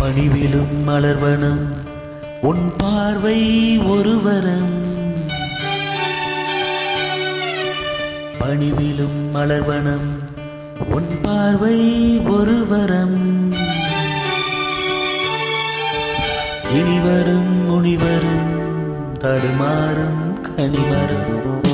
பணிவிலும் மலர்வனம் உன் பார்வை ஒருவரம் பணிவிலும் மலர்வனம் உன் பார்வை ஒருவரம் இனிவரும் முனிவரும் தடுமாறும் கனிமரம்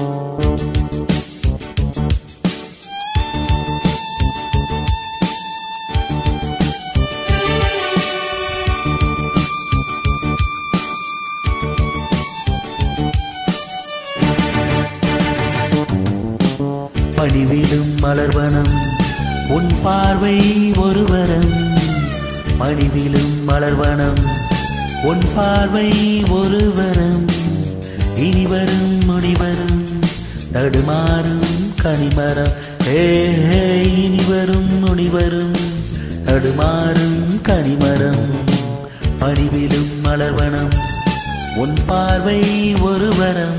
பணிவிடும் மலர்வனம் உன் பார்வை ஒருவரம் பணிவிலும் மலர்வனம் உன் பார்வை ஒருவரம் இனிவரும் முனிவரும் தடுமாறும் கனிமரம் ஏ இனிவரும் முனிவரும் தடுமாறும் கனிமரம் பணிவிலும் மலர்வனம் உன் பார்வை ஒருவரம்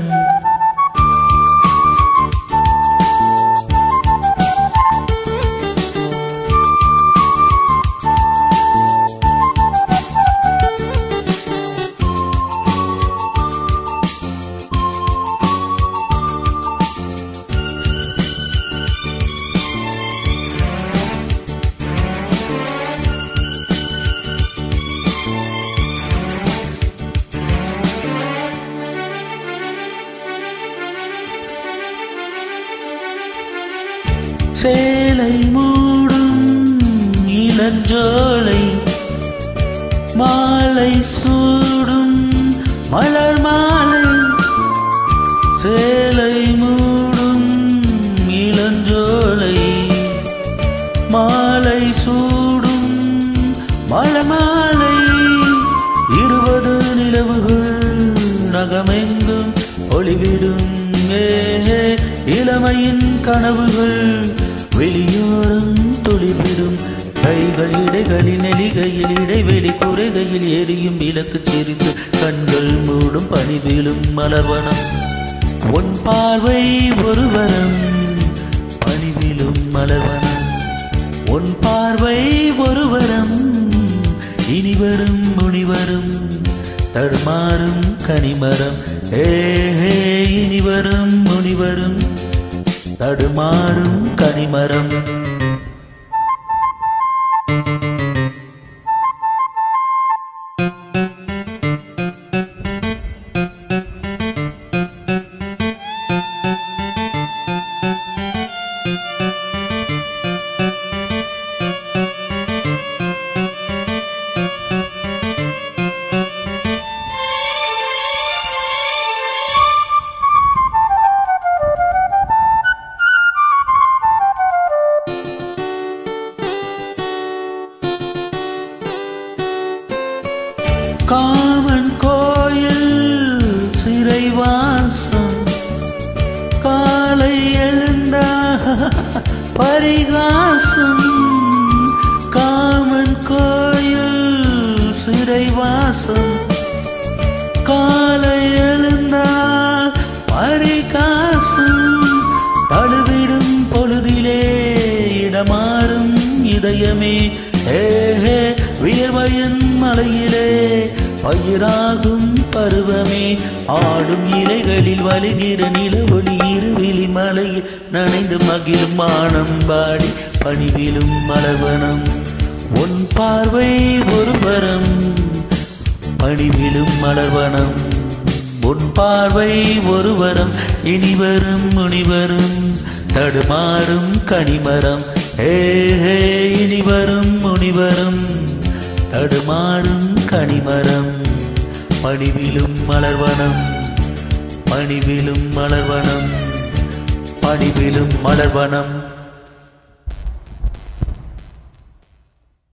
சேலை மூடும் இளஞ்சோலை மாலை சூடும் மலர் மாலை சேலை மூடும் இளஞ்சோலை மாலை சூடும் மலர் மாலை இருபது நிலவுகள் நகமெங்கும் ஒளிவிடும் ஏ இளமையின் கனவுகள் வெளியோரம் துளிவிடும் கைகள் இடைகளில் நெலிகையில் இடைவெளி குறைகையில் எரியும் விளக்கு தெரிந்து கண்கள் மூடும் பணிவிலும் மலர்வனம் உன் பார்வை ஒருவரம் பணிவிலும் மலர்வனம் உன் பார்வை ஒருவரம் இனிவரும் முனிவரும் தடுமாறும் கனிமரம் ஏ இனிவரும் முனிவரும் தடுமாறும் கனிமரம் காமன் கோயில் சிறைவாசம் காலை எழுந்தா பரிகாசம் காமன் கோயில் சிறைவாசம் காலை எழுந்தா பரிகாசம் தழுவிடும் பொழுதிலே இடமாறும் இதயமே ஏஹே வியர்வையின் மலையிலே பயிராகும் பருவமே ஆடும் இலைகளில் வலிகிற நிலவொளி இருவிழி மலையில் நனைந்து மகிழும் மானம்பாடி பணிவிலும் மலர்வனம் உன் பார்வை ஒருவரம் பணிவிலும் மலர்வனம் உன் பார்வை ஒருவரம் இனிவரும் முனிவரும் தடுமாறும் கனிமரம் ஏ ஹே இனிவரும் முனிவரும் தடுமாறும் கனிமரம் பணிவிலும் மலர்வனம் பணிவிலும் மலர்வனம் பணிவிலும் மலர்வனம்